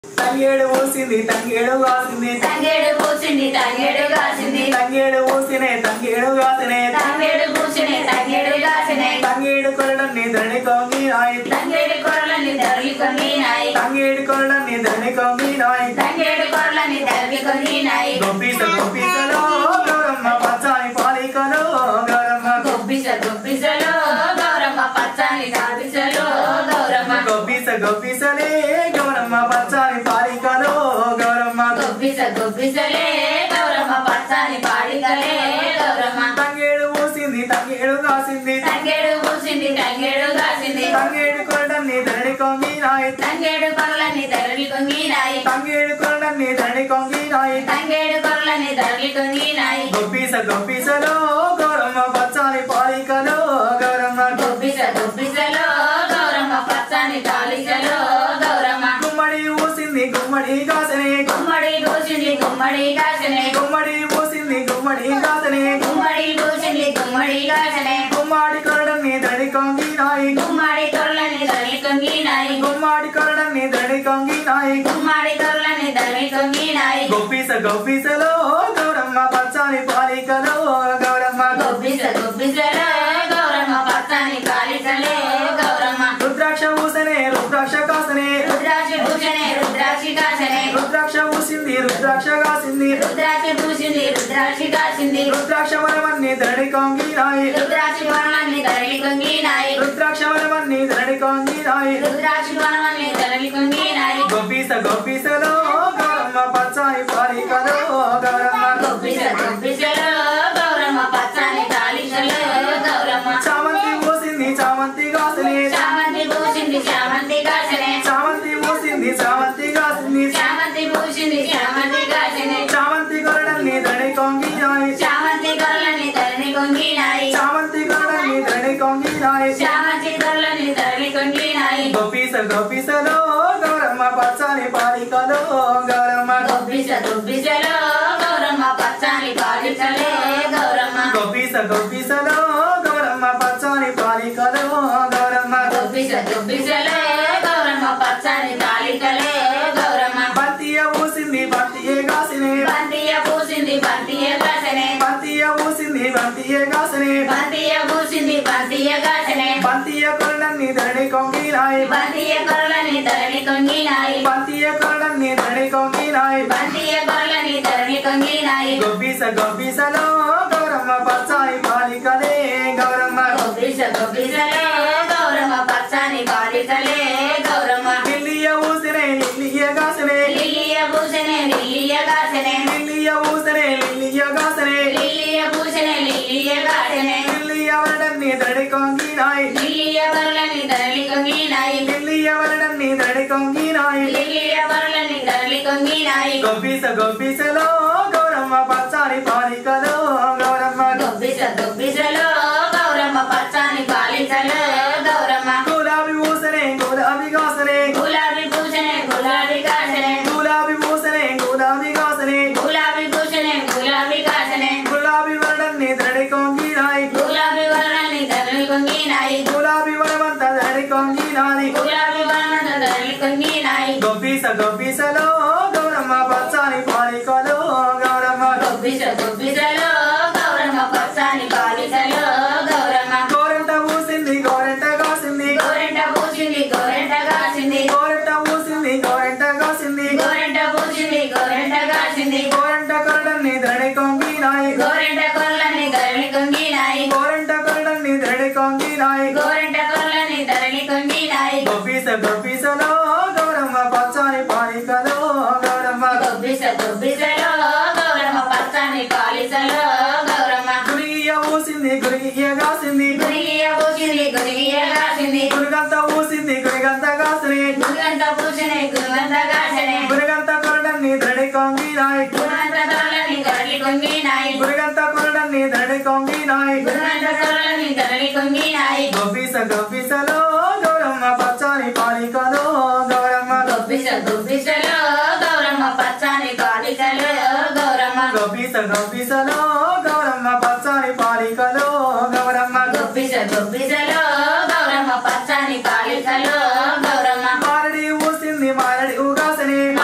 తంగేడు ఊసింది తంగేడు కాసింది తంగేడు పూసింది తంగేడు కాసింది తంగేడు ఊసినే తంగేడు కాసినే తంగేడు పూసినే తంగేడు కాసినే తంగేడు కొరడన్ని ధరణి కొంగినాయి తంగేడు కొరలని ధరలి కొనినాయి తంగేడు కొరడన్ని ధరణి కొంగినాయి తంగేడు కొరలని ధరలి కొనినాయి గొప్పిస గొప్పిసలో గౌరమ్మ పచ్చాని పాలికలో గౌరమ్మ గొబ్బిస గొబ్బిసలో గౌరమ్మ పచ్చని సాబిసలో గౌరమ్మ గొప్పిస గొప్పిసలే గౌరమ్మ పచ్చాని పాలికలో గౌరమ్మ గొబ్బిస గొబ్బిసలే గౌరమ్మ పచ్చని పాడికలే గౌరమ్మ తంగేడు ఊసింది తంగేడు కాసింది తంగేడు పూసింది తంగేడు కాసింది తంగేడు కొరడన్ని ధరణి కొంగినాయి తంగేడు కొరలని ధరలి కొనినాయి తంగేడు కొరడన్ని ధరణి కొంగినాయి తంగేడు కొరలని ధరలి కొనినాయి గొప్పిస గొప్పిసలో గౌరమ్మ పచ్చాని పాలికలో గౌరమ్మ గొబ్బిస గొబ్బిసలో గౌరమ్మ పచ్చని తాలికలో గౌరమ్మ గుమ్మడి ఊసింది గుమ్మడి కాసనే గుమ్మడి పూసింది గుమ్మడి కాసనే గుమ్మడి ఊసింది గుమ్మడి కాసనే గుమ్మడి పూసింది గుమ్మడి కాసనే గుమ్మాడి కొరడన్ని ధరణి కొంగినాయి గుమ్మడి తొరలని ధరలి కొనినాయి గుమ్మాడి కొరడన్ని ధరణి కొంగినాయి గుమ్మడి తొరలని ధరలి కొనినాయి గొప్పిస గొప్పిసలో గౌరమ్మ పచ్చాని పాలికలో గౌరమ్మ గొబ్బిస గొబ్బిసలో గౌరమ్మ పచ్చని తాలికలే గౌరమ్మ రుద్రాక్ష ఊసనే రుద్రాక్ష కాసనే రుద్రాక్షి భూషణే రుద్రాక్షి కాసనే రుద్రాక్ష ఊసింది రుద్రాక్ష కాసింది రుద్రాక్షి పూసింది రుద్రాక్షి కాసింది రుద్రాక్ష వరమన్ని ధరణి కొంగినాయి రుద్రాక్షి వనమల్ని ధరలి కొంగినాయి రుద్రాక్ష వరమన్ని ధరణి కొంగినాయి రుద్రాక్షి వనమల్ని ధరలి కొంగినాయి గొప్పిస గొప్పిసలో గౌరమ్మ పచ్చాని పాలికలో గౌరమ్మ గొబ్బిస గొబ్బిసలో గౌరమ్మ పచ్చని తాలికలో గౌరమ్మ చామంతి ఊసింది చామంతి కాసనే చామంతి పూసింది చామంతి కాసనే చామంతి ఊసింది చామంతి కాసింది చామంతి పూసింది చామంతి కాసనే చామంతి కొరడన్ని ధరణి కొంగినాయి చామంతి గొర్రెలని ధరని కొంగినాయి చామంతి కొరడన్ని ధరణి కొంగినాయి చామంతి గొర్రెలని ధరని కొంగినాయి గొప్పిస గొప్పిసలో గౌరమ్మ పచ్చాని పాలికలో గౌరమ్మ గొబ్బిస గొబ్బిసలో గౌరమ్మ పచ్చని పాలికలే గౌరమ్మ గొప్పిస గొప్పిసలో గౌరమ్మ పచ్చాని పాలికలో గౌరమ్మ గొబ్బిస గొబ్బిసలో గౌరమ్మ పచ్చని తాలికలే గౌరమ్మ బంతియ ఊసింది బంతియే కాసినే బంతియ పూసింది బంతియ కాసనే బంతియ ఊసింది బంతియే కాసినే బంతియ పూసింది బంతియ కాసనే బంతియ కొరడన్ని ధరణి కొంగినాయి బంతియ గొర్రెలని ధరని కొంగినాయి బంతియ కొరడన్ని ధరణి కొంగినాయి బంతియ గొర్రెలని ధరని కొంగినాయి గొప్పిస గొప్పిసలో గౌరమ్మ పచ్చాని పాలికలే గౌరమ్మ గొబ్బిస గొబ్బిసలో గౌరమ్మ పచ్చని పాలికలే గౌరమ్మ లిల్లియ ఊసినే లిల్లియ కాసినే లిల్లియ పూసనే లిల్లియ కాసనే లిల్లియ ఊసినే లిల్లియ కాసినే లిల్లియ పూసనే లిల్లియ కాసనే లిల్లియ వరడన్ని ధరణి కొంగినాయి లిల్లియ బరులని ధరలి కొంగినాయి లిల్లియ వరడన్ని ధరణి కొంగినాయి లిల్లియ బరులని ధరలి కొంగినాయి గొప్పిస గొప్పిసలో గౌరమ్మ పచ్చాని పాలికలో గౌరమ్మ గొబ్బిస గొబ్బిసలో గౌరమ్మ పచ్చని పాలికలో గౌరమ్మ గులాబీ ఊసనే గులాబీ కాసనే గులాబీ పూసనే గులాబీ కాసనే గులాబీ ఊసనే గులాబీ కాసనే గులాబీ పూసనే గులాబీ కాసనే గులాబీ వరడన్ని ధరణి కొంగినాయి గులాబీ వర్ణాన్ని ధరలి కొంగినాయి గులాబీ వరమంత ధరణి కొంగినాయి గులాబీ వర్ణంతో ధరలి కొంగినాయి గొప్పిస గొప్పిసలో గౌరమ్మ పచ్చాని పాలికలో గౌరమ్మ గొబ్బిస గొబ్బిసలో గౌరమ్మ పచ్చని పాలికలో గౌరమ్మ గోరెంట ఊసింది గోరెంట కాసింది గోరెంట పూసింది గోరెంట కాసింది గోరెంట ఊసింది గోరెంట కాసింది గోరెంట పూసింది గోరెంట కాసింది గోరెంట కొరడన్ని ధరణి కొంగినాయి గోరెంట కొర్లని ధరలి కొంగినాయి గోరెంట కొరడన్ని ధరణి కొంగినాయి గోరెంట కొర్లని ధరలి కొంగినాయి గొప్పిస గొప్పిసలో గౌరమ్మ పచ్చాని పాలికలో గౌరమ్మ గొబ్బిస గొబ్బిసలో గౌరమ్మ పచ్చని పాలికలో గౌరమ్మ గురిగియ ఊసింది గురిగియ కాసింది గురిగియ పూసింది గురిగియ కాసింది గురిగంత ఊసింది గురిగంత కాసిని గురుగంత పూసనే గురుగంత కాసనే గురిగంత కొరడన్ని ధరణి కొంగినాయి గురుగంత తొరలని ధరలి కొంగినాయి గురిగంత కొరడన్ని ధరణి కొంగినాయి గురుగంత తొరలని ధరలి కొంగినాయి గొప్పిస గొప్పిసలో గౌరమ్మ పచ్చాని పాలికలో గౌరమ్మ గొబ్బిస గొబ్బిసలో గౌరమ్మ పచ్చని పాలికలో గౌరమ్మ గొప్పిస గొప్పిసలో గౌరమ్మ పచ్చాని పాలికలో గౌరమ్మ గొబ్బిస గొబ్బిసలో గౌరమ్మ పచ్చని పాలికలో గౌరమ్మ మారడి ఊసింది మారడి ఊగాసని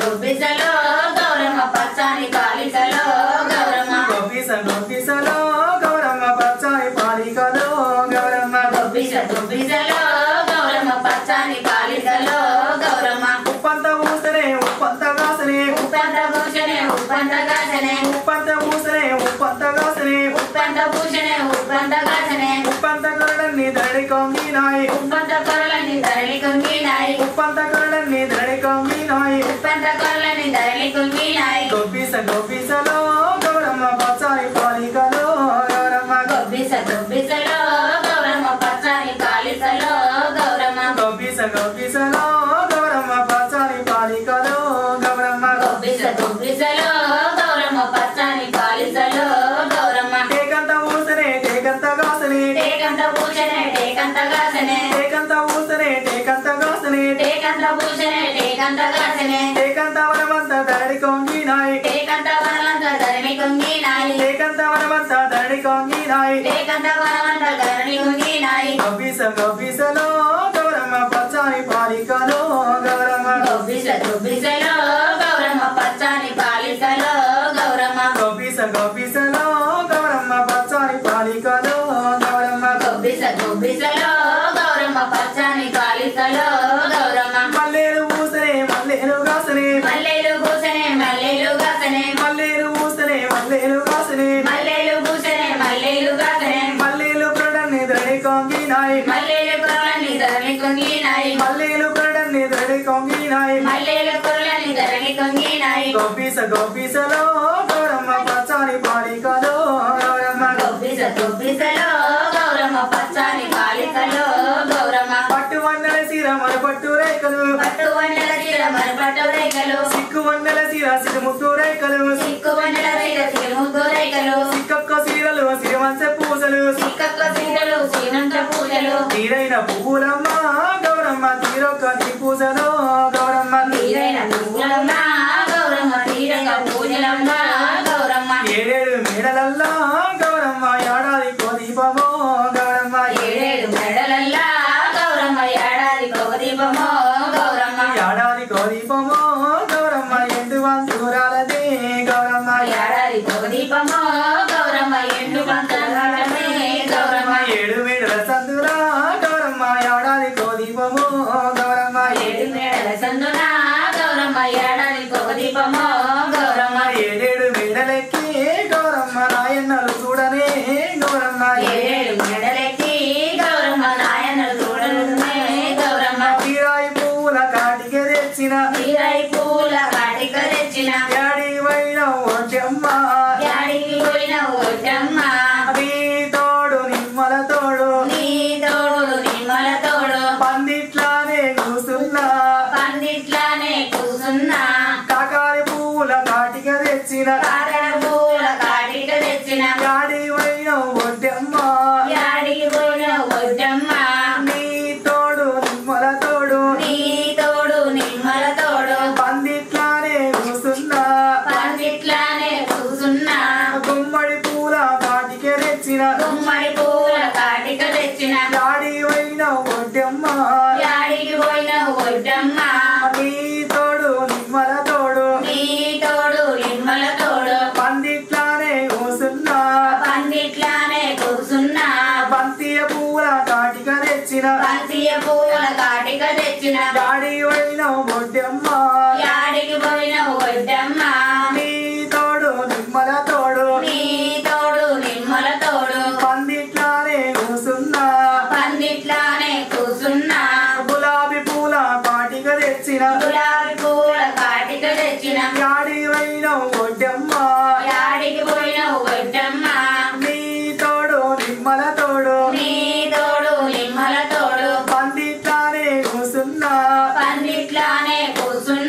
గొబ్బిసలో గౌరమ్మ పచ్చని కాలికలో గౌరమ్మ గోపిస గోపిసలో గౌరమ్మ పచ్చని పాలికలో గౌరమ్మ గొబ్బిస గొబ్బిసలో గౌరమ్మ పచ్చని కాలికలో గౌరమ్మ ఉప్పంత ఊసనే ఉప్పంత కాసనే ఉప్పంత భూషణే ఉప్పంత గాసనే ఉప్పంత ఊసనే ఉప్పంత కాసనే ఉప్పంత భూషణే ఉప్పంత గాసనే ఉప్పంత కరడన్ని దడి కొంగినాయి ఉప్పంత కొరలని ధరలి కుంగినాయి ఉప్పంత కరడన్ని దడి కొంగినాయి ఉప్పంత కొరలని ధరలి కుంగినాయి గోపిస గోపిసలో గౌరమ్మ పచ్చని పాలికలో గౌరమ్మ గొబ్బిస గొబ్బిసలో గౌరమ్మ పచ్చని కాలికలో గౌరమ్మ గోపిస గోపిసలో గౌరమ్మ పచ్చని పాలికలో గౌరమ్మ గొబ్బిస గొబ్బిసలో గౌరమ్మ పచ్చని కాలికలో గౌరమ్మ టేకంత ఊసనే టేకంత కాసనే టేకంత భూషణే టేకంత గాసనే టేకంత ఊసనే టేకంత కాసనే టేకంత భూషణే టేకంత గాసనే టేకంత వనమంత దడి కొంగినాయి టేకంత వనమంత ధరణి కుంగినాయి టేకంత వనమంత దడి కొంగినాయి టేకంత వనమంత ధరణి కుంగినాయి గోపిస గోపిసలో గౌరమ్మ పచ్చని పాలికలో గౌరమ్మ గొబ్బిస గొబ్బిసలో గౌరమ్మ పచ్చని కాలికలో గౌరమ్మ గోపిస గోపిసలో గౌరమ్మ పచ్చని పాలికలో గౌరమ్మ గొబ్బిస గొబ్బిసలో గౌరమ్మ పచ్చని కాలికలో గౌరమ్మ మల్లేరు ఊసనే మల్లేరు కాసనే మల్లెలు పూసనే మల్లెలు గాసనే మల్లేరు ఊసనే మల్లేరు కాసనే మల్లెలు పూసనే మల్లెలు గాసనే మల్లేలు ప్రడన్ని దడి కొంగినాయి మల్లెలు కొరలని ధరణి కుంగినాయి మల్లేలు ప్రడన్ని దడి కొంగినాయి మల్లెలు కొరలని ధరణి కుంగినాయి గోపిస గోపిసలో గౌరమ్మ పచ్చని పాలికలో గౌరమ్మ గొబ్బిస గొబ్బిసలో గౌరమ్మ పచ్చని కాలికలో గౌరమ్మ పట్టు వన్నెల సీర మన పట్టు రేఖలు పట్టు వండల చీర మరపట్టు రేఖలు సిక్కు వన్నెల సీర సిరుముత్తు రేఖలు సిక్కు వండల చీర సిరుముద్దు రేఖలు సిక్కక్క సీరలు సిరిమంచ పూసలు సిక్కక్క సీరలు శ్రీమంత పూజలు తీరైన పువ్వులమ్మ గౌరమ్మ తీరొక్క నీ పూసలో గౌరమ్మ తీరైన పువ్వులమ్మ గౌరమ్మ తీరంగ పూజలమ్మ గౌరమ్మ ఏడేడు మేడలల్లా గౌరమ్మ ఏడాది దీపమో గౌరమ్మ ఏడేడు మెడలల్లా గౌరమ్మ ఏడాది దీపమో గౌరమ్మ ఏడాది దీపమో గౌరమ్మ ఎండు వంతురాలదే గౌరమ్మ ఏడాది దీపమో గౌరమ్మ ఎండు పంతమే గౌరమ్మ ఏడు మేడల సందురా గౌరమ్మ ఏడాది దీపమో గౌరమ్మ ఏడు మేడల సందున గౌరమ్మ ఏడాది దీపమో గౌరమ్మ ఏడేడు మేడలెక్కి గౌరమ్మ నాయన్నలు చూడనే గౌరమ్మ ఏడేడు మెడలెక్కి గౌరమ్మ నాయనలు చూడనున్నే గౌరమ్మ తీరాయి పూల కాటికి తెచ్చిన తీరై పూల కాటిక తెచ్చిన యాడి వైన ఓటమ్మ యాడికి పోయిన ఓటమ్మ నీ తోడు నిమ్మల తోడు నీ తోడు నిమ్మల తోడు పందిట్లానే కూసున్నా పందిట్లానే కూసున్నా కాకారి పూల కాటిక తెచ్చిన కారణ పూల కాటిక తెచ్చిన యాడి వైన ఓటమ్మ యాడికి పోయిన ఓటమ్మ నీ తోడు నిమ్మల తోడు నీ తోడు నిమ్మల తోడు పందిట్లానే కూసున్నా పందిట్లానే కూసున్నా గుమ్మడి పూల కాటిక తెచ్చిన గుమ్మడి పూల కాటిక తెచ్చిన యాడి వైన ఓటమ్మ యాడికి పోయిన ఒడ్డమ్మ నీ తోడు నిమ్మల తోడు నీ తోడు నిమ్మల తోడు పందిట్లానే కూసున్నా పందిట్లానే కూసున్నా బంతియ పూల కాటిక తెచ్చిన పంతియ పూల కాటిక తెచ్చిన డాడీ వైన బొడ్డమ్మ యాడికి పోయిన ఒడ్డమ్మ నీ తోడు నిమ్మల తోడు నీ తోడు నిమ్మల తోడు పందిట్లానే కూసున్నా పందిట్లానే కూసున్నా గులాబీ పూల కాటిక తెచ్చిన గులాబీ పూల కాటిక తెచ్చిన డాడీ వైన బొడ్డమ్మ యాడికి పోయిన ఒడ్డమ్మ నీ తోడు నిమ్మల తోడు నీ తోడు నిమ్మల తోడు పందిట్లానే కూసున్నా పందిట్లానే కూసున్నా